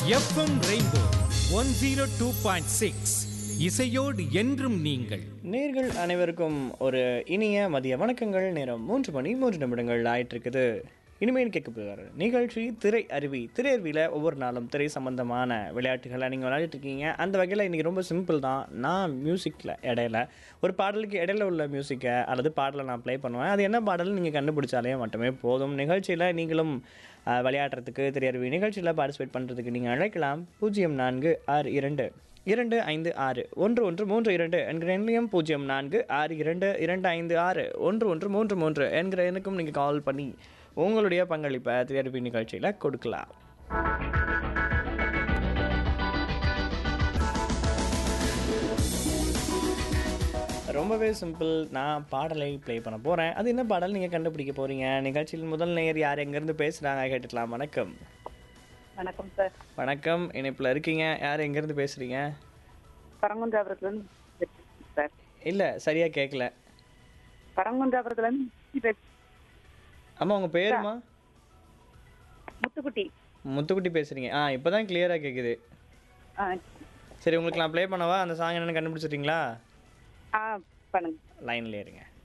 FM rainbow one zero two point six இசையோடு என்றும் நீங்கள் நேர்கள் அனைவருக்கும் ஒரு இனிய மதிய வணக்கங்கள் நேரம் மூன்று மணி மூன்று நிமிடங்கள் ஆயிட்டு இருக்குது இனிமேல் கேட்கப்படுவார் நிகழ்ச்சி திரை அருவி திரை அருவியில் ஒவ்வொரு நாளும் திரை சம்பந்தமான விளையாட்டுகளை நீங்கள் விளையாடிட்டு இருக்கீங்க அந்த வகையில் இன்றைக்கி ரொம்ப சிம்பிள் தான் நான் மியூசிக்கில் இடையில ஒரு பாடலுக்கு இடையில உள்ள மியூசிக்கை அல்லது பாடலை நான் ப்ளே பண்ணுவேன் அது என்ன பாடல் நீங்கள் கண்டுபிடிச்சாலே மட்டுமே போதும் நிகழ்ச்சியில் நீங்களும் அஹ், விளையாடுறதுக்கு திரை அருவி நிகழ்ச்சியில் பார்ட்டிசிபேட் பண்ணுறதுக்கு நீங்கள் அழைக்கலாம் பூஜ்ஜியம் நான்கு ஆறு இரண்டு இரண்டு ஐந்து ஆறு ஒன்று ஒன்று மூன்று இரண்டு என்கிற எண்ணிலையும் பூஜ்ஜியம் நான்கு ஆறு இரண்டு இரண்டு ஐந்து ஆறு ஒன்று ஒன்று மூன்று மூன்று என்கிற எண்ணுக்கும் நீங்கள் கால் பண்ணி உங்களுடைய பங்களிப்பை திரையரப்பு நிகழ்ச்சியில் கொடுக்கலாம் ரொம்பவே சிம்பிள் நான் பாடலை ப்ளே பண்ண போகிறேன் அது என்ன பாடல் நீங்கள் கண்டுபிடிக்க போகிறீங்க நிகழ்ச்சியில் முதல் நேயர் யார் எங்கேருந்து பேசுகிறாங்க கேட்டுக்கலாம் வணக்கம் வணக்கம் சார் வணக்கம் இணைப்பில் இருக்கீங்க யார் எங்கேருந்து பேசுகிறீங்க பரங்குன்றாபுரத்துலேருந்து பேசுறேன் சார் இல்லை சரியாக கேட்கல பரங்குன்றாபுரத்துலேருந்து பேச அம்மா உங்கள் பேருமா முத்துக்குட்டி முத்துக்குட்டி பேசுகிறீங்க ஆ இப்போ தான் கிளியராக கேட்குது ஆ சரி உங்களுக்கு நான் ப்ளே பண்ணவா அந்த சாங் என்னென்னு கண்டுபிடிச்சிட்டிங்களா ஆ பண்ணுங்க லைன்லேயே இருங்க